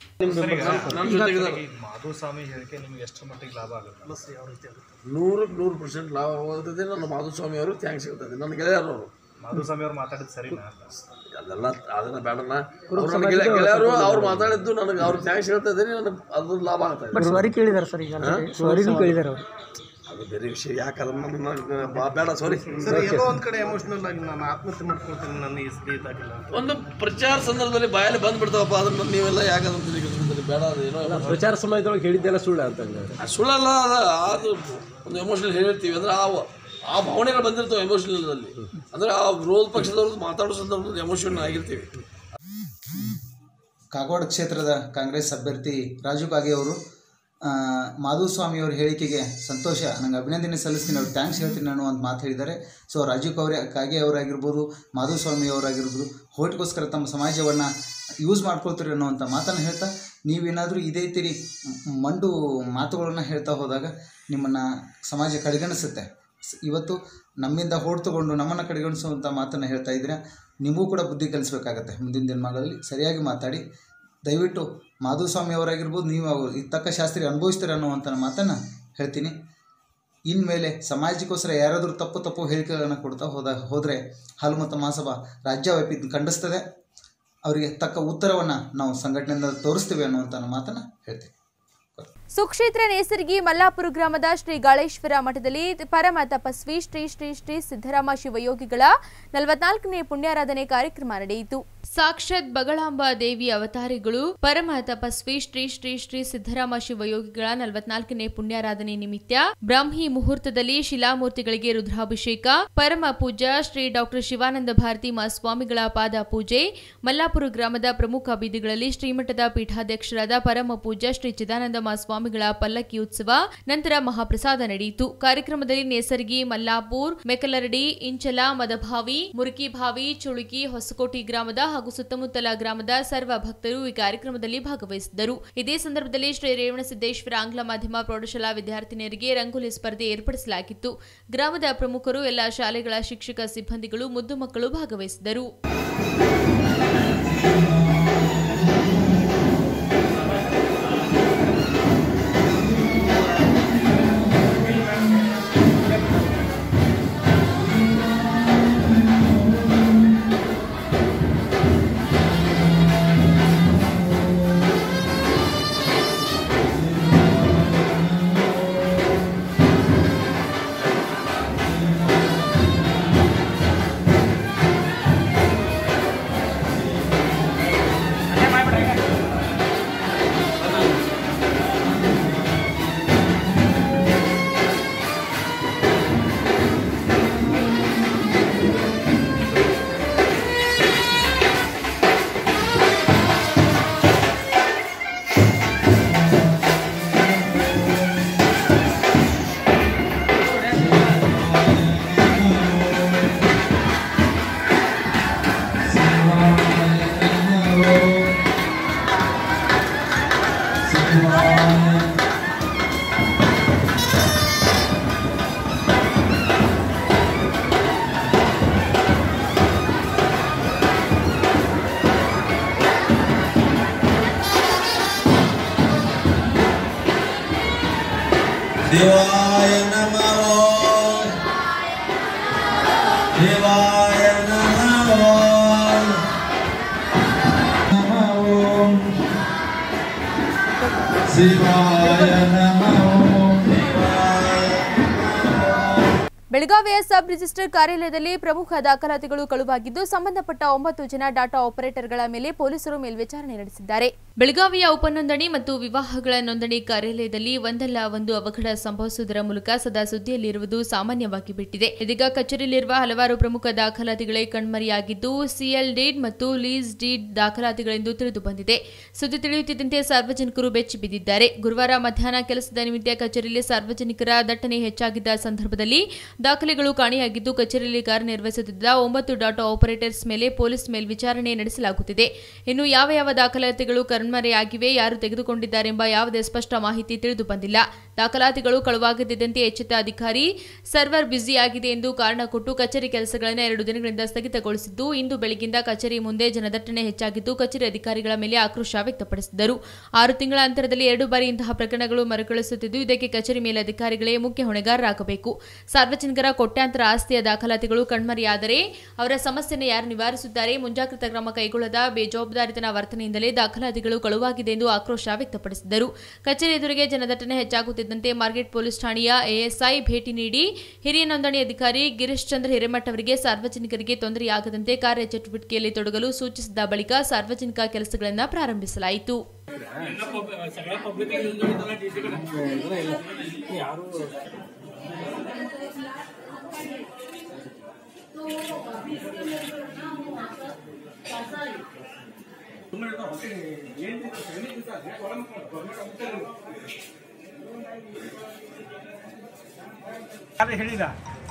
ಮಾಧುಸ್ವಾಮಿ ಹೇಳಿಕೆ ನಿಮ್ಗೆ ಎಷ್ಟು ಮಟ್ಟಿಗೆ ಲಾಭ ಆಗುತ್ತೆ ನೂರಕ್ಕೆ ನೂರು ಪರ್ಸೆಂಟ್ ಲಾಭ ಆಗುತ್ತದೆ ನನ್ನ ಮಾಧುಸ್ವಾಮಿ ಅವರು ಥ್ಯಾಂಕ್ಸ್ ಹೇಳ್ತದೆ ನನ್ನ ಗೆಳೆಯರು ಅವರು ಮಾಧುಸ್ವಾಮಿ ಅವ್ರು ಮಾತಾಡಿದ್ ಸರಿನಾ ಅದೆಲ್ಲ ಅದನ್ನ ಬೇಡಣ್ಣ ಅವ್ರು ನನ್ನ ಗೆಳೆಯ ಗೆಳೆಯರು ಅವ್ರು ಮಾತಾಡಿದ್ದು ನನಗೆ ಅವ್ರು ಥ್ಯಾಂಕ್ಸ್ ಹೇಳ್ತಾ ಇದ್ದೀನಿ ನನಗೆ ಅದು ಲಾಭ ಆಗ್ತಾ ಇದೆ ಸಾರಿ ಕೇಳಿದಾರೆ ಸರ್ ಈಗ ಸಾರಿನೂ ಕೇಳಿದಾರೆ ಅವರು ಅದು ಬೇರೆ ವಿಷಯ ಯಾಕೆ ಅದನ್ನ ನನ್ನ ಬಾ- ಬೇಡ ಸಾರಿ ಸರ್ ಎಲ್ಲೋ ಒಂದ್ ಕಡೆ ಎಮೋಷನಲ್ ಆಗಿ ನಾನು ಆತ್ಮಹತ್ಯೆ ಮಾಡ್ಕೊಳ್ತೀನಿ ನನ್ನ ಈ ಸ್ನೇಹಿತ ಆಗಿಲ್ಲ ಅಂತ. ಒಂದು ಪ್ರಚಾರ ಸಂದರ್ಭದಲ್ಲಿ ಬಾಯಲ್ಲಿ ಬಂದ್ಬಿಡ್ತಾವಪ್ಪ ಅದನ್ನ ನೀವೆಲ್ಲ ಯಾಕೆ ಅದನ್ನ ತಿಳಿದ್ರೆ ಬೇಡ ಅದು ಏನೋ ಪ್ರಚಾರ ಸಮಯದೊಳಗೆ ಹೇಳಿದ್ದೆಲ್ಲ ಸುಳ್ಳು ಅಂತ ಅದು ಸುಳ್ಳಲ್ಲ ಅದು ಅದು ಒಂದು ಎಮೋಷನಲ್ ಹೇಳಿರ್ತೀವಿ ಅಂದ್ರೆ ಆ ಆ ಭಾವನೆಗಳು ಬಂದಿರ್ತವೆ ಎಮೋಷನಲ್ ಅಲ್ಲಿ ಅಂದ್ರೆ ಆ ವಿರೋಧ ಪಕ್ಷದವ್ರದ್ದು ಮಾತಾಡೋ ಸಂದರ್ಭದಲ್ಲಿ ಎಮೋಷನ್ ಆಗಿರ್ತೀವಿ ಕಾಗವಾಡ ಕ್ಷೇತ್ರದ ಕಾಂಗ್ರೆಸ್ ಅಭ್ಯರ್ಥಿ ರಾಜು ಕಾಗೆ ಅವರು ಆ, ಮಾಧುಸ್ವಾಮಿ ಅವರ ಹೇಳಿಕೆಗೆ ಸಂತೋಷ ನಂಗೆ ಅಭಿನಂದನೆ ಸಲ್ಲಿಸ್ತೀನಿ ಅವ್ರು ಥ್ಯಾಂಕ್ಸ್ ಹೇಳ್ತೀನಿ ನಾನು ಅಂತ ಮಾತು ಹೇಳಿದ್ದಾರೆ ಸೊ ರಾಜು ಕೌರೆ ಕಾಗೆ ಅವರಾಗಿರ್ಬೋದು ಮಾಧುಸ್ವಾಮಿ ಅವರಾಗಿರ್ಬೋದು ಹೋಟ್ಗೋಸ್ಕರ ತಮ್ಮ ಸಮಾಜವನ್ನು ಯೂಸ್ ಮಾಡ್ಕೊಳ್ತೀರಿ ಅನ್ನೋವಂಥ ಮಾತನ್ನು ಹೇಳ್ತಾ ನೀವೇನಾದರೂ ಇದೇ ರೀತಿ ಮ್- ಮಂಡು ಮಾತುಗಳನ್ನು ಹೇಳ್ತಾ ಹೋದಾಗ ನಿಮ್ಮನ್ನು ಸಮಾಜ ಕಡೆಗಣಿಸುತ್ತೆ ಸ್- ಇವತ್ತು ನಮ್ಮಿಂದ ಹೋಡ್ ತಗೊಂಡು ನಮ್ಮನ್ನು ಕಡೆಗಣಿಸುವಂಥ ಮಾತನ್ನು ಹೇಳ್ತಾ ಇದ್ದೀರಾ ನಿಮಗೂ ಕೂಡ ಬುದ್ಧಿ ಕಲಿಸ್ಬೇಕಾಗತ್ತೆ ಮುಂದಿನ ದಿನಮಾನಗಳಲ್ಲಿ ಸರಿಯಾಗಿ ಮಾತಾಡಿ ದಯವಿಟ್ಟು ಮಾಧುಸ್ವಾಮಿ ಅವರಾಗಿರ್ಬೋದು ನೀವು ಅವರು ಈ ತಕ್ಕ ಶಾಸ್ತ್ರಿ ಅನುಭವಿಸ್ತೀರ ಅನ್ನುವಂಥ ಮಾತನ್ನು ಹೇಳ್ತೀನಿ ಇನ್ಮೇಲೆ ಸಮಾಜಕ್ಕೋಸ್ಕರ ಯಾರಾದರೂ ತಪ್ಪು ತಪ್ಪು ಹೇಳಿಕೆಗಳನ್ನು ಕೊಡ್ತಾ ಹೋದ ಹೋದರೆ ಹಾಲುಮತ ಮಹಾಸಭಾ ರಾಜ್ಯವ್ಯಾಪಿ ಖಂಡಿಸ್ತದೆ ಅವರಿಗೆ ತಕ್ಕ ಉತ್ತರವನ್ನು ನಾವು ಸಂಘಟನೆಯಿಂದ ತೋರಿಸ್ತೀವಿ ಅನ್ನುವಂಥ ಮಾತನ್ನು ಹೇಳ್ತೀನಿ ಸುಕ್ಷೇತ್ರ ನೇಸರ್ಗಿ ಮಲ್ಲಾಪುರ ಗ್ರಾಮದ ಶ್ರೀ ಗಾಳೇಶ್ವರ ಮಠದಲ್ಲಿ ಪರಮ ತಪಸ್ವಿ ಶ್ರೀ ಶ್ರೀ ಶ್ರೀ ಸಿದ್ದರಾಮ ಶಿವಯೋಗಿಗಳ ನಲವತ್ನಾಲ್ಕನೇ ಪುಣ್ಯಾರಾಧನೆ ಕಾರ್ಯಕ್ರಮ ನಡೆಯಿತು ಸಾಕ್ಷಾತ್ ಬಗಳಾಂಬ ದೇವಿ ಅವತಾರಿಗಳು ಪರಮ ತಪಸ್ವಿ ಶ್ರೀ ಶ್ರೀ ಶ್ರೀ ಸಿದ್ದರಾಮ ಶಿವಯೋಗಿಗಳ ನಲವತ್ನಾಲ್ಕನೇ ಪುಣ್ಯಾರಾಧನೆ ನಿಮಿತ್ತ ಬ್ರಾಹ್ಮಿ ಮುಹೂರ್ತದಲ್ಲಿ ಶಿಲಾಮೂರ್ತಿಗಳಿಗೆ ರುದ್ರಾಭಿಷೇಕ ಪರಮ ಪೂಜ್ಯ ಶ್ರೀ ಡಾಕ್ಟರ್ ಶಿವಾನಂದ ಭಾರತಿ ಮಹಾಸ್ವಾಮಿಗಳ ಪಾದ ಪೂಜೆ ಮಲ್ಲಾಪುರ ಗ್ರಾಮದ ಪ್ರಮುಖ ಬೀದಿಗಳಲ್ಲಿ ಶ್ರೀಮಠದ ಪೀಠಾಧ್ಯಕ್ಷರಾದ ಪರಮ ಪೂಜ್ಯ ಶ್ರೀ ಚಿದಾನಂದ ಮಹಾಸ್ವಾಮಿಗಳ ಪಲ್ಲಕ್ಕಿ ಉತ್ಸವ ನಂತರ ಮಹಾಪ್ರಸಾದ ನಡೆಯಿತು ಕಾರ್ಯಕ್ರಮದಲ್ಲಿ ನೇಸರ್ಗಿ ಮಲ್ಲಾಪುರ್ ಮೆಕಲರಡಿ ಇಂಚಲ ಮದಭಾವಿ ಮುರುಕಿಭಾವಿ ಚುಳುಕಿ ಹೊಸಕೋಟಿ ಗ್ರಾಮದ ಹಾಗೂ ಸುತ್ತಮುತ್ತಲ ಗ್ರಾಮದ ಸರ್ವ ಭಕ್ತರು ಈ ಕಾರ್ಯಕ್ರಮದಲ್ಲಿ ಭಾಗವಹಿಸಿದ್ದರು ಇದೇ ಸಂದರ್ಭದಲ್ಲಿ ಶ್ರೀ ರೇವಣಸಿದ್ದೇಶ್ವರ ಆಂಗ್ಲ ಮಾಧ್ಯಮ ಪ್ರೌಢಶಾಲಾ ವಿದ್ಯಾರ್ಥಿನಿಯರಿಗೆ ರಂಗೋಲಿ ಸ್ಪರ್ಧೆ ಏರ್ಪಡಿಸಲಾಗಿತ್ತು ಗ್ರಾಮದ ಪ್ರಮುಖರು ಎಲ್ಲ ಶಾಲೆಗಳ ಶಿಕ್ಷಕ ಸಿಬ್ಬಂದಿಗಳು ಮುದ್ದು ಮಕ್ಕಳು ಭಾಗವಹಿಸಿದರು ದೇವಾಯ ನಮಃ ದೇವಾಯ ನಮಃ ಶಿವಾಯ ನಮೋ ಬೆಳಗಾವಿಯ ಸಬ್ ರಿಜಿಸ್ಟರ್ ಕಾರ್ಯಾಲಯದಲ್ಲಿ ಪ್ರಮುಖ ದಾಖಲಾತಿಗಳು ಕಳುವಾಗಿದ್ದು ಸಂಬಂಧಪಟ್ಟ ಒಂಬತ್ತು ಜನ ಡಾಟಾ ಆಪರೇಟರ್ಗಳ ಮೇಲೆ ಪೊಲೀಸರು ಮೇಲ್ವಿಚಾರಣೆ ನಡೆಸಿದ್ದಾರೆ ಬೆಳಗಾವಿಯ ಉಪನೋಂದಣಿ ಮತ್ತು ವಿವಾಹಗಳ ನೋಂದಣಿ ಕಾರ್ಯಾಲಯದಲ್ಲಿ ಒಂದಲ್ಲ ಒಂದು ಅವಘಡ ಸಂಭವಿಸುವುದರ ಮೂಲಕ ಸದಾ ಸುದ್ದಿಯಲ್ಲಿರುವುದು ಸಾಮಾನ್ಯವಾಗಿ ಬಿಟ್ಟಿದೆ ಇದೀಗ ಕಚೇರಿಯಲ್ಲಿರುವ ಹಲವಾರು ಪ್ರಮುಖ ದಾಖಲಾತಿಗಳೇ ಕಣ್ಮರೆಯಾಗಿದ್ದು ಸಿಎಲ್ ಡೀಡ್ ಮತ್ತು ಲೀಸ್ ಡೀಡ್ ದಾಖಲಾತಿಗಳೆಂದು ತಿಳಿದು ಬಂದಿದೆ ಸುದ್ದಿ ತಿಳಿಯುತ್ತಿದ್ದಂತೆ ಸಾರ್ವಜನಿಕರು ಬೆಚ್ಚಿ ಬಿದ್ದಿದ್ದಾರೆ ಗುರುವಾರ ಮಧ್ಯಾಹ್ನ ಕೆಲಸದ ನಿಮಿತ್ತ ಕಚೇರಿಯಲ್ಲಿ ಸಾರ್ವಜನಿಕರ ದಟ್ಟಣೆ ಹೆಚ್ಚಾಗಿದ್ದ ಸಂದರ್ಭದಲ್ಲಿ ದಾಖಲೆಗಳು ಕಾಣೆಯಾಗಿದ್ದು ಕಚೇರಿಯಲ್ಲಿ ಕಾರ್ಯನಿರ್ವಹಿಸುತ್ತಿದ್ದ ಒಂಬತ್ತು ಡಾಟಾ ಆಪರೇಟರ್ಸ್ ಮೇಲೆ ಪೊಲೀಸ್ ಮೇಲ್ವಿಚಾರಣೆ ನಡೆಸಲಾಗುತ್ತಿದೆ ಇನ್ನು ಯಾವ ಯಾವ ದಾಖಲಾತಿಗಳು ಕಣ್ಮರೆಯಾಗಿವೆ ಯಾರು ತೆಗೆದುಕೊಂಡಿದ್ದಾರೆಂಬ ಯಾವುದೇ ಸ್ಪಷ್ಟ ಮಾಹಿತಿ ತಿಳಿದು ಬಂದಿಲ್ಲ ದಾಖಲಾತಿಗಳು ಕಳುವಾಗದಿದ್ದಂತೆ ಎಚ್ಚೆತ್ತ ಅಧಿಕಾರಿ ಸರ್ವರ್ ಬ್ಯುಸಿಯಾಗಿದೆ ಎಂದು ಕಾರಣ ಕೊಟ್ಟು ಕಚೇರಿ ಕೆಲಸಗಳನ್ನು ಎರಡು ದಿನಗಳಿಂದ ಸ್ಥಗಿತಗೊಳಿಸಿದ್ದು ಇಂದು ಬೆಳಗಿಂದ ಕಚೇರಿ ಮುಂದೆ ಜನದಟ್ಟಣೆ ಹೆಚ್ಚಾಗಿದ್ದು ಕಚೇರಿ ಅಧಿಕಾರಿಗಳ ಮೇಲೆ ಆಕ್ರೋಶ ವ್ಯಕ್ತಪಡಿಸಿದರು ಆರು ತಿಂಗಳ ಅಂತರದಲ್ಲಿ ಎರಡು ಬಾರಿ ಇಂತಹ ಪ್ರಕರಣಗಳು ಮರುಕಳಿಸುತ್ತಿದ್ದು ಇದಕ್ಕೆ ಕಚೇರಿ ಮೇಲಧಿಕಾರಿಗಳೇ ಮುಖ್ಯ ಹೊಣೆಗಾರರಾಗಬೇಕು ಸಾರ್ವಜನಿಕರ ಕೋಟ್ಯಾಂತರ ಆಸ್ತಿಯ ದಾಖಲಾತಿಗಳು ಕಣ್ಮರೆಯಾದರೆ ಅವರ ಸಮಸ್ಯೆಯನ್ನು ಯಾರು ನಿವಾರಿಸುತ್ತಾರೆ ಮುಂಜಾಗ್ರತಾ ಕ್ರಮ ಕೈಗೊಳ್ಳದ ಬೇಜವಾಬ್ದಾರಿತನ ವರ್ತನೆಯಿಂದಲೇ ದಾಖಲಾತಿಗಳು ಕಳುವಾಗಿದೆ ಎಂದು ಆಕ್ರೋಶ ವ್ಯಕ್ತಪಡಿಸಿದರು ಕಚೇರಿ ಎದುರಿಗೆ ಜನದಟ್ಟಣೆ ಹೆಚ್ಚಾಗುತ್ತಿದ್ದಂತೆ ಮಾರ್ಕೆಟ್ ಪೊಲೀಸ್ ಠಾಣೆಯ ಎಎಸ್ಐ ಭೇಟಿ ನೀಡಿ ಹಿರಿಯ ನೋಂದಣಿ ಅಧಿಕಾರಿ ಗಿರೀಶ್ ಚಂದ್ರ ಹಿರೇಮಠ್ ಅವರಿಗೆ ಸಾರ್ವಜನಿಕರಿಗೆ ತೊಂದರೆಯಾಗದಂತೆ ಕಾರ್ಯಚಟುವಟಿಕೆಯಲ್ಲಿ ತೊಡಗಲು ಸೂಚಿಸಿದ ಬಳಿಕ ಸಾರ್ವಜನಿಕ ಕೆಲಸಗಳನ್ನು ಪ್ರಾರಂಭಿಸಲಾಯಿತು ಯಾರು ಹೇಳಿದ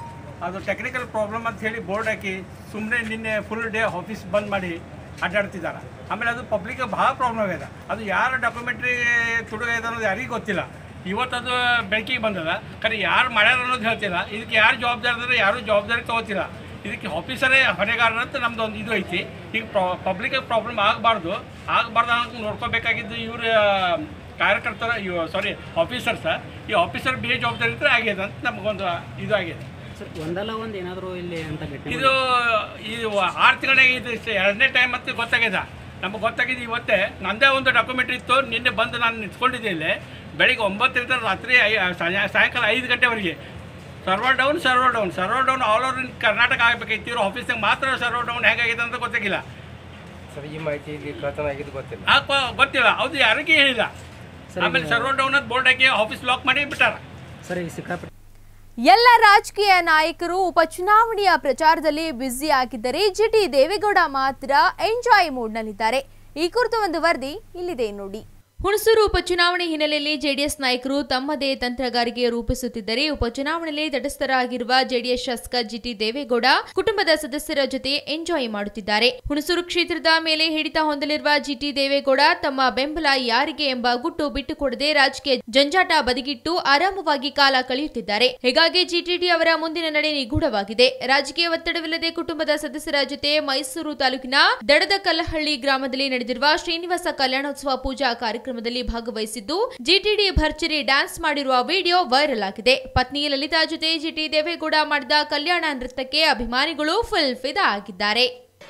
ಅದು ಟೆಕ್ನಿಕಲ್ ಪ್ರಾಬ್ಲಮ್ ಅಂತ ಹೇಳಿ ಬೋರ್ಡ್ ಹಾಕಿ ಸುಮ್ಮನೆ ನಿನ್ನೆ ಫುಲ್ ಡೇ ಆಫೀಸ್ ಬಂದ್ ಮಾಡಿ ಅಡ್ಡಾಡ್ತಿದ್ದಾರೆ ಆಮೇಲೆ ಅದು ಪಬ್ಲಿಕ್ ಭಾಳ ಪ್ರಾಬ್ಲಮ್ ಆಗಿದೆ ಅದು ಯಾರು ಡಾಕ್ಯುಮೆಂಟ್ರಿ ತುಡುಗೈತೆ ಅನ್ನೋದು ಯಾರಿಗೂ ಗೊತ್ತಿಲ್ಲ ಇವತ್ತು ಅದು ಬೆಳಕಿಗೆ ಬಂದದ ಖರೆ ಯಾರು ಮಾಡ್ಯಾರ ಅನ್ನೋದು ಹೇಳ್ತಿಲ್ಲ ಇದಕ್ಕೆ ಯಾರು ಜವಾಬ್ದಾರಿ ಅಂದ್ರೆ ಯಾರೂ ಜವಾಬ್ದಾರಿ ತಗೋತಿಲ್ಲ ಇದಕ್ಕೆ ಆಫೀಸರೇ ಹೊಣೆಗಾರರು ಅಂತ ನಮ್ದು ಒಂದು ಇದು ಐತಿ ಈಗ ಪಬ್ಲಿಕ್ ಪ್ರಾಬ್ಲಮ್ ಆಗಬಾರ್ದು ಆಗಬಾರ್ದು ಅನ್ನೋದು ನೋಡ್ಕೋಬೇಕಾಗಿದ್ದು ಇವ್ರ ಕಾರ್ಯಕರ್ತರ ಇವ್ ಸಾರಿ ಆಫೀಸರ್ಸ ಈ ಆಫೀಸರ್ ಬಿ ಜವಾಬ್ದಾರಿ ಇದ್ರೆ ಆಗ್ಯದ ಅಂತ ನಮಗೊಂದು ಇದು ಆಗಿದೆ ಸರ್ ಒಂದಲ್ಲ ಒಂದು ಏನಾದರೂ ಇಲ್ಲಿ ಅಂತ ಗಟ್ಟಿ ಇದು ಇದು ಆರು ತಿಂಗಳಿಗೆ ಇದು ಇಷ್ಟು ಎರಡನೇ ಟೈಮ್ ಅಂತ ಗೊತ್ತಾಗ್ಯದ ನಮಗೆ ಗೊತ್ತಾಗಿದೆ ಇವತ್ತೇ ನಂದೇ ಒಂದು ಡಾಕ್ಯುಮೆಂಟ್ ಇತ್ತು ನಿನ್ನೆ ಬಂದು ನಾನು ನಿಂತ್ಕೊಂಡಿದ್ದೆ ಇಲ್ಲಿ ಬೆಳಿಗ್ಗೆ ಒಂಬತ್ತರಿಂದ ರಾತ್ರಿ ಐ ಸಾಯ- ಸಾಯಂಕಾಲ ಐದು ಗಂಟೆವರೆಗೆ server down server down server down all over in Karnataka ಆಗಬೇಕೈತಿ ಇವ್ರ ಆಫೀಸ್ನಾಗ ಮಾತ್ರ ಸರ್ವರ್ ಡೌನ್ ಹೇಗಾಗಿದೆ ಅಂತ ಗೊತ್ತಾಗಿಲ್ಲ ಸರ್ ಈ ಮಾಹಿತಿ ಇಲ್ಲಿ ಕಳ್ತನ ಆಗಿದ್ದು ಗೊತ್ತಿಲ್ಲ ಆ ಕ- ಗೊತ್ತಿಲ್ಲ ಅದು ಯಾರಿಗೂ ಹೇಳಿಲ್ಲ ಆಮೇಲೆ ಸರ್ವರ್ ಡೌನ್ ಅಂತ ಬೋರ್ಡ್ ಹಾಕಿ ಆಫೀಸ್ ಲಾಕ್ ಮಾಡಿ ಬಿಟ್ಟಾರ ಸರ್ ಈಗ ಸಿಕ್ಕಾಪಟ್ಟೆ ಎಲ್ಲ ರಾಜಕೀಯ ನಾಯಕರು ಉಪಚುನಾವಣೆಯ ಪ್ರಚಾರದಲ್ಲಿ ಬ್ಯುಸಿ ಆಗಿದ್ದರೆ ಜಿಟಿ ದೇವೇಗೌಡ ಮಾತ್ರ ಎಂಜಾಯ್ ಮೂಡ್ನಲ್ಲಿದ್ದಾರೆ ಈ ಕುರಿತು ಒಂದು ವರದಿ ಇಲ್ಲಿದೆ ನೋಡಿ ಹುಣಸೂರು ಉಪಚುನಾವಣೆ ಹಿನ್ನೆಲೆಯಲ್ಲಿ ಜೆಡಿಎಸ್ ನಾಯಕರು ತಮ್ಮದೇ ತಂತ್ರಗಾರಿಕೆ ರೂಪಿಸುತ್ತಿದ್ದರೆ ಉಪಚುನಾವಣೆಯಲ್ಲಿ ತಟಸ್ಥರಾಗಿರುವ ಜೆಡಿಎಸ್ ಶಾಸಕ ಜಿಟಿ ದೇವೇಗೌಡ ಕುಟುಂಬದ ಸದಸ್ಯರ ಜೊತೆ ಎಂಜಾಯ್ ಮಾಡುತ್ತಿದ್ದಾರೆ ಹುಣಸೂರು ಕ್ಷೇತ್ರದ ಮೇಲೆ ಹಿಡಿತ ಹೊಂದಲಿರುವ ಜಿಟಿ ದೇವೇಗೌಡ ತಮ್ಮ ಬೆಂಬಲ ಯಾರಿಗೆ ಎಂಬ ಗುಟ್ಟು ಬಿಟ್ಟುಕೊಡದೆ ರಾಜಕೀಯ ಜಂಜಾಟ ಬದಿಗಿಟ್ಟು ಆರಾಮವಾಗಿ ಕಾಲ ಕಳೆಯುತ್ತಿದ್ದಾರೆ ಹೀಗಾಗಿ ಜಿಟಿಡಿ ಅವರ ಮುಂದಿನ ನಡೆ ನಿಗೂಢವಾಗಿದೆ ರಾಜಕೀಯ ಒತ್ತಡವಿಲ್ಲದೆ ಕುಟುಂಬದ ಸದಸ್ಯರ ಜೊತೆ ಮೈಸೂರು ತಾಲೂಕಿನ ದಡದಕಲ್ಲಹಳ್ಳಿ ಗ್ರಾಮದಲ್ಲಿ ನಡೆದಿರುವ ಶ್ರೀನಿವಾಸ ಕಲ್ಯಾಣೋತ್ಸವ ಪೂಜಾ ಕಾರ್ಯಕ್ರಮದಲ್ಲಿ ಭಾಗವಹಿಸಿದ್ದು ಜಿಟಿಡಿ ಭರ್ಜರಿ ಡ್ಯಾನ್ಸ್ ಮಾಡಿರುವ ವಿಡಿಯೋ ವೈರಲ್ ಆಗಿದೆ ಪತ್ನಿ ಲಲಿತಾ ಜೊತೆ ಜಿಟಿ ದೇವೇಗೌಡ ಮಾಡಿದ ಕಲ್ಯಾಣ ನೃತ್ಯಕ್ಕೆ ಅಭಿಮಾನಿಗಳು ಫುಲ್ ಫಿದಾ ಆಗಿದ್ದಾರೆ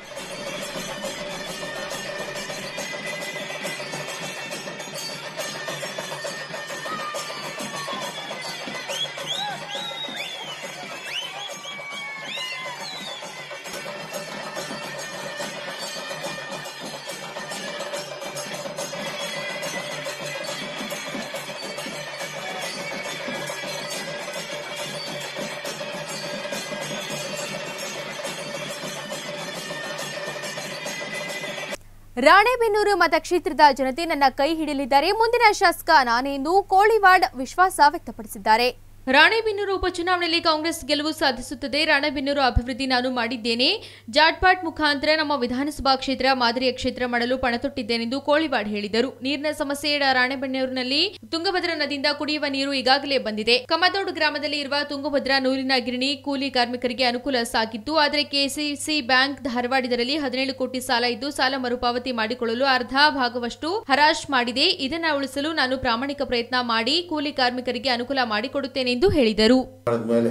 ರಾಣೆಬೆನ್ನೂರು ಮತಕ್ಷೇತ್ರದ ಜನತೆ ನನ್ನ ಕೈ ಹಿಡಿಯಲಿದ್ದಾರೆ ಮುಂದಿನ ಶಾಸಕ ನಾನೇ ಎಂದು ಕೋಳಿವಾಡ್ ವಿಶ್ವಾಸ ವ್ಯಕ್ತಪಡಿಸಿದ್ದಾರೆ ರಾಣೆಬೆನ್ನೂರು ಉಪಚುನಾವಣೆಯಲ್ಲಿ ಕಾಂಗ್ರೆಸ್ ಗೆಲುವು ಸಾಧಿಸುತ್ತದೆ ರಾಣೆಬೆನ್ನೂರು ಅಭಿವೃದ್ಧಿ ನಾನು ಮಾಡಿದ್ದೇನೆ ಜಾಟ್ಪಾಟ್ ಮುಖಾಂತರ ನಮ್ಮ ವಿಧಾನಸಭಾ ಕ್ಷೇತ್ರ ಮಾದರಿಯ ಕ್ಷೇತ್ರ ಮಾಡಲು ಪಣತೊಟ್ಟಿದ್ದೇನೆಂದು ಕೋಳಿವಾಡ್ ಹೇಳಿದರು ನೀರಿನ ಸಮಸ್ಯೆ ಇಡ ರಾಣೆಬೆನ್ನೂರಿನಲ್ಲಿ ತುಂಗಭದ್ರಾ ನದಿಯಿಂದ ಕುಡಿಯುವ ನೀರು ಈಗಾಗಲೇ ಬಂದಿದೆ ಕಮದೋಡು ಗ್ರಾಮದಲ್ಲಿ ಇರುವ ತುಂಗಭದ್ರಾ ನೂಲಿನ ಗಿರಣಿ ಕೂಲಿ ಕಾರ್ಮಿಕರಿಗೆ ಅನುಕೂಲ ಸಾಗಿತ್ತು ಆದರೆ ಕೆಸಿಸಿ ಬ್ಯಾಂಕ್ ಧಾರವಾಡ ಇದರಲ್ಲಿ ಹದಿನೇಳು ಕೋಟಿ ಸಾಲ ಇದ್ದು ಸಾಲ ಮರುಪಾವತಿ ಮಾಡಿಕೊಳ್ಳಲು ಅರ್ಧ ಭಾಗವಷ್ಟು ಹರಾಜ್ ಮಾಡಿದೆ ಇದನ್ನ ಉಳಿಸಲು ನಾನು ಪ್ರಾಮಾಣಿಕ ಪ್ರಯತ್ನ ಮಾಡಿ ಕೂಲಿ ಕಾರ್ಮಿಕರಿಗೆ ಅನುಕೂಲ ಮಾಡಿಕೊಡುತ್ತೇನೆ ಎಂದು ಹೇಳಿದರು ಆದ್ಮೇಲೆ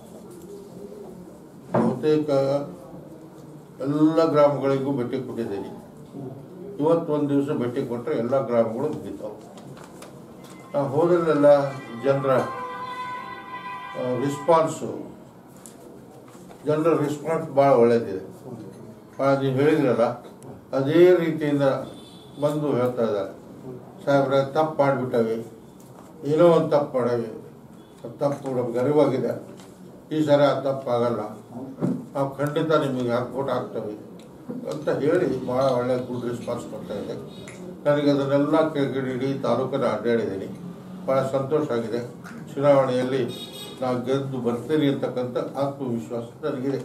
ಬಹುತೇಕ ಎಲ್ಲ ಗ್ರಾಮಗಳಿಗೂ ಭೇಟಿ ಕೊಟ್ಟಿದ್ದೀನಿ ಇವತ್ತು ಒಂದು ದಿವಸ ಭೇಟಿ ಕೊಟ್ಟರೆ ಎಲ್ಲ ಗ್ರಾಮಗಳು ಮುಗಿತಾವೆ ನಾವು ಹೋದಲ್ಲೆಲ್ಲ ಜನರ ರಿಸ್ಪಾನ್ಸು ಜನರ ರೆಸ್ಪಾನ್ಸ್ ಭಾಳ ಒಳ್ಳೆಯದಿದೆ ಭಾಳ ನೀವು ಹೇಳಿದ್ರಲ್ಲ ಅದೇ ರೀತಿಯಿಂದ ಬಂದು ಹೇಳ್ತಾ ಇದ್ದಾರೆ ಸಾಹೇಬ್ರೆ ತಪ್ಪು ಮಾಡಿಬಿಟ್ಟವಿ ಏನೋ ಒಂದು ತಪ್ಪು ಮಾಡವಿ ಆ ತಪ್ಪು ನಮ್ಗೆ ಅರಿವಾಗಿದೆ ಈ ಸರಿ ಆ ತಪ್ಪು ಆಗಲ್ಲ ನಾವು ಖಂಡಿತ ನಿಮಗೆ ಹಾಕ್ಬಿಟ್ಟು ಹಾಕ್ತೇವೆ ಅಂತ ಹೇಳಿ ಭಾಳ ಒಳ್ಳೆ ಗುಡ್ ರೆಸ್ಪಾನ್ಸ್ ಕೊಡ್ತಾ ಇದೆ ನನಗೆ ಅದನ್ನೆಲ್ಲ ಕೇಳಿ ಇಡೀ ತಾಲೂಕನ್ನು ಅಡ್ಡಾಡಿದ್ದೀನಿ ಭಾಳ ಸಂತೋಷ ಆಗಿದೆ ಚುನಾವಣೆಯಲ್ಲಿ ನಾವು ಗೆದ್ದು ಬರ್ತೀನಿ ಅಂತಕ್ಕಂಥ ಆತ್ಮವಿಶ್ವಾಸ ನನಗಿದೆ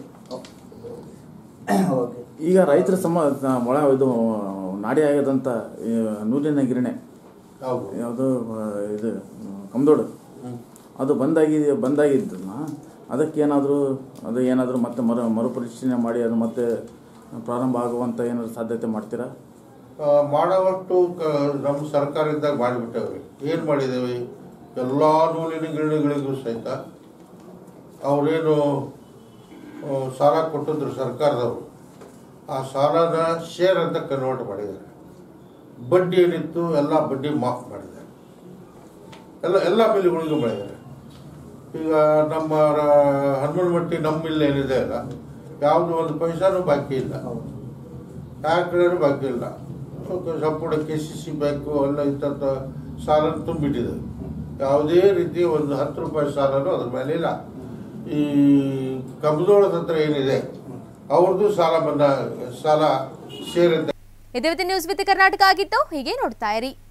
ಈಗ ರೈತರ ಸಮ ಒಳ ಇದು ನಾಡಿ ಆಗ್ಯದಂತ ಈ ನೂಲಿನ ಗಿರಣೆ ಹೌದು ಯಾವುದು ಇದು ಕಮ್ದೋಡು ಅದು ಬಂದಾಗಿ ಬಂದಾಗಿದ್ದನ್ನ ಅದಕ್ಕೆ ಏನಾದರೂ ಅದು ಏನಾದರೂ ಮತ್ತೆ ಮರು ಮರುಪರಿಶೀಲನೆ ಮಾಡಿ ಅದು ಮತ್ತೆ ಪ್ರಾರಂಭ ಆಗುವಂಥ ಏನಾದರೂ ಸಾಧ್ಯತೆ ಮಾಡ್ತೀರಾ ಆ, ಮಾಡೋವಷ್ಟು ಕ ನಮ್ಮ ಸರ್ಕಾರ ಇದ್ದಾಗ ಮಾಡಿಬಿಟ್ಟವ್ರಿ ಏನು ಮಾಡಿದ್ದೇವೆ ಎಲ್ಲ ನೂಲಿನ ಗಿರಣಿಗಳಿಗೂ ಸಹಿತ ಅವರೇನು ಸಾಲ ಕೊಟ್ಟಿದ್ರು ಸರ್ಕಾರದವರು ಆ ಸಾಲನ ಶೇರ್ ಅಂತ ಕನ್ವರ್ಟ್ ಮಾಡಿದ್ದಾರೆ ಬಡ್ಡಿ ಏನಿತ್ತು ಎಲ್ಲ ಬಡ್ಡಿ ಮಾಫ್ ಮಾಡಿದ್ದಾರೆ ಎಲ್ಲ ಎಲ್ಲ ಮಿಲ್ಗಳಿಗೂ ಮಾಡಿದ್ದಾರೆ ಈಗ ನಮ್ಮ ರ- ಹನುಮನಮಟ್ಟಿ ನಮ್ಮ ಮಿಲ್ ಏನಿದೆ ಅಲ್ಲ ಯಾವುದು ಒಂದು ಪೈಸಾನು ಬಾಕಿ ಇಲ್ಲ ಯಾವ ಕಡೆನೂ ಬಾಕಿ ಇಲ್ಲ ಸ್ವಲ್ಪ ಸಂಪೂರ್ಣ ಕೆ ಸಿ ಸಿ ಬ್ಯಾಂಕು ಎಲ್ಲ ಇಂಥದ್ದು ಸಾಲ ತುಂಬಿಟ್ಟಿದೆ ಯಾವುದೇ ರೀತಿ ಒಂದು ಹತ್ತು ರೂಪಾಯಿ ಸಾಲನೂ ಅದ್ರ ಮೇಲೆ ಇಲ್ಲ ಈ ಕಬ್ಬದೋಳದ ಹತ್ರ ಏನಿದೆ ಅವ್ರದ್ದು ಸಾಲ ಮನ್ನಾ ಸಾಲ ಸೇರಂತ ಇದೇ ನ್ಯೂಸ್ ವಿತ್ ಕರ್ನಾಟಕ ಆಗಿತ್ತು ಹೀಗೆ ನೋಡ್ತಾ ಇರಿ